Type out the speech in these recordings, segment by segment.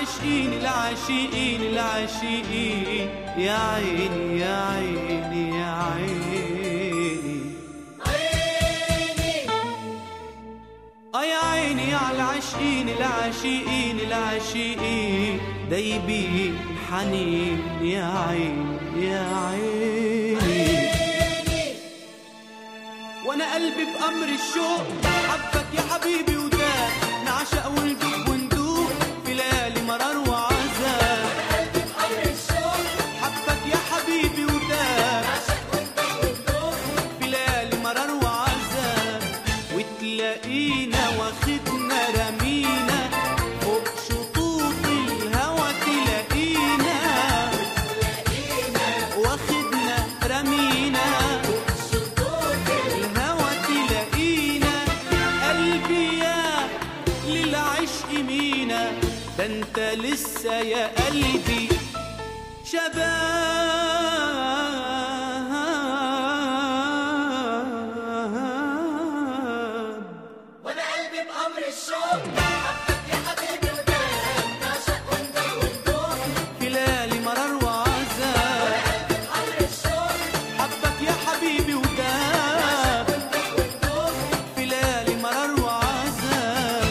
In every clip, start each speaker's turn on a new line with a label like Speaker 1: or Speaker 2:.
Speaker 1: العاشقين العاشقين العاشقين يا عيني يا عيني يا عيني اه يا عيني على العاشقين العاشقين العاشقين دايبين حنين يا عيني يا عيني وانا قلبي بامر الشوق حبك يا حبيبي وده نعشق وندوب وندوب في ليالي مرار وعذاب حبك يا حبيبي وده في ليالي مرار وعذاب وتلاقينا واخدنا رمينا فوق شطوط الهوى تلاقينا واخدنا رمينا الهوى تلاقينا قلبي يا للعشق مينا ده انت لسه يا قلبي شباب
Speaker 2: وانا قلبي بامر الشوق حبك يا حبيبي ودام نعشق وندوب وندوب
Speaker 1: في ليالي مرار وعذاب
Speaker 2: بامر الشوق
Speaker 1: حبك يا حبيبي وداب
Speaker 2: وندوب وندوب
Speaker 1: في ليالي مرار وعذاب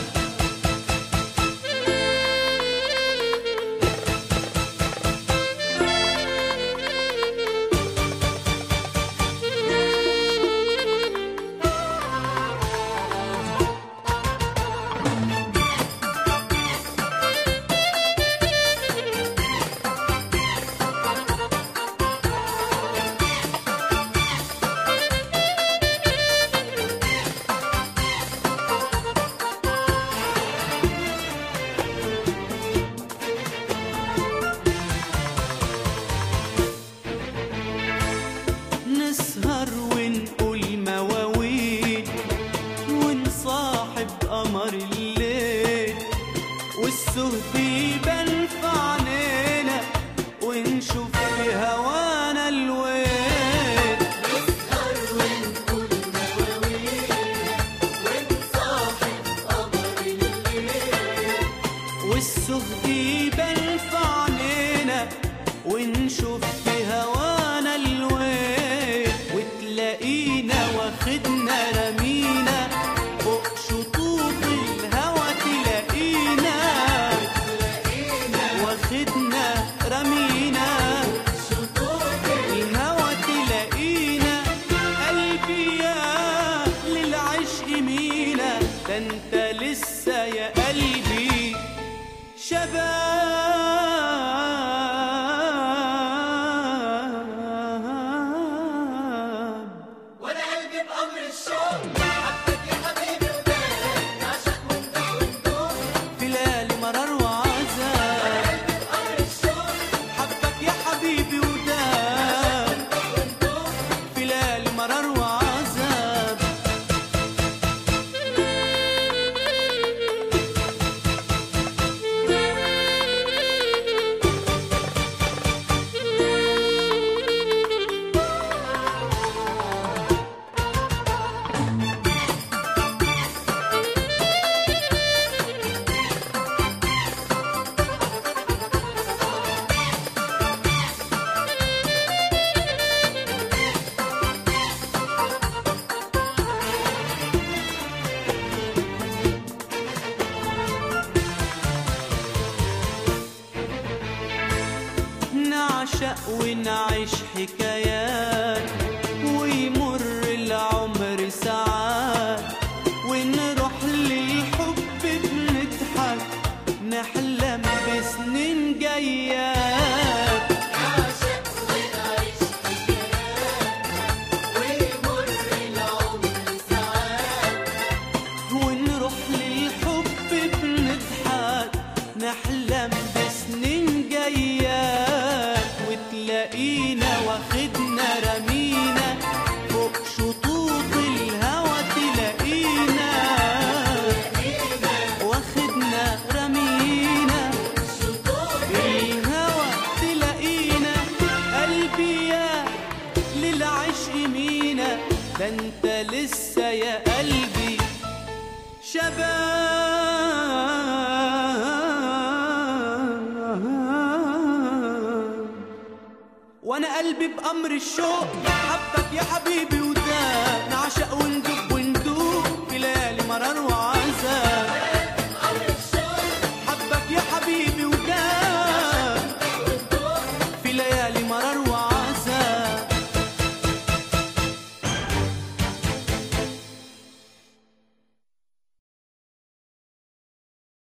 Speaker 1: نسهر ونقول مواويل ونصاحب قمر الليل والسهد يبان في عينينا ونشوف في هوانا الويل
Speaker 2: نسهر ونقول مواويل ونصاحب قمر الليل
Speaker 1: والسهد يبان في عينينا ونشوف في هوانا الويل وتلاقينا واخدنا رمينا فوق شطوط الهوى تلاقينا واخدنا رمينا
Speaker 2: شطوط
Speaker 1: الهوى تلاقينا قلبي يا للعشق مينا ده انت لسه يا قلبي شباب
Speaker 2: وانا قلبي بامر الشوق حبك يا حبيبي ودام نعشق وندوب وندوب
Speaker 1: في ليالي مرار وعذاب
Speaker 2: بامر الشوق
Speaker 1: حبك يا حبيبي وداب
Speaker 2: وندوب
Speaker 1: في ليالي مرار وعذاب نعشق ونعيش حكايات ويمر العمر ساعات ونروح للحب بنضحك نحلم بسنين جايات
Speaker 2: نعشق ونعيش حكايات ويمر العمر ساعات
Speaker 1: ونروح للحب بنضحك نحلم بسنين جايات وتلاقينا واخدنا وانا قلبي بامر الشوق حبك يا حبيبي وده نعشق وندب وندوب في ليالي مرار وعذاب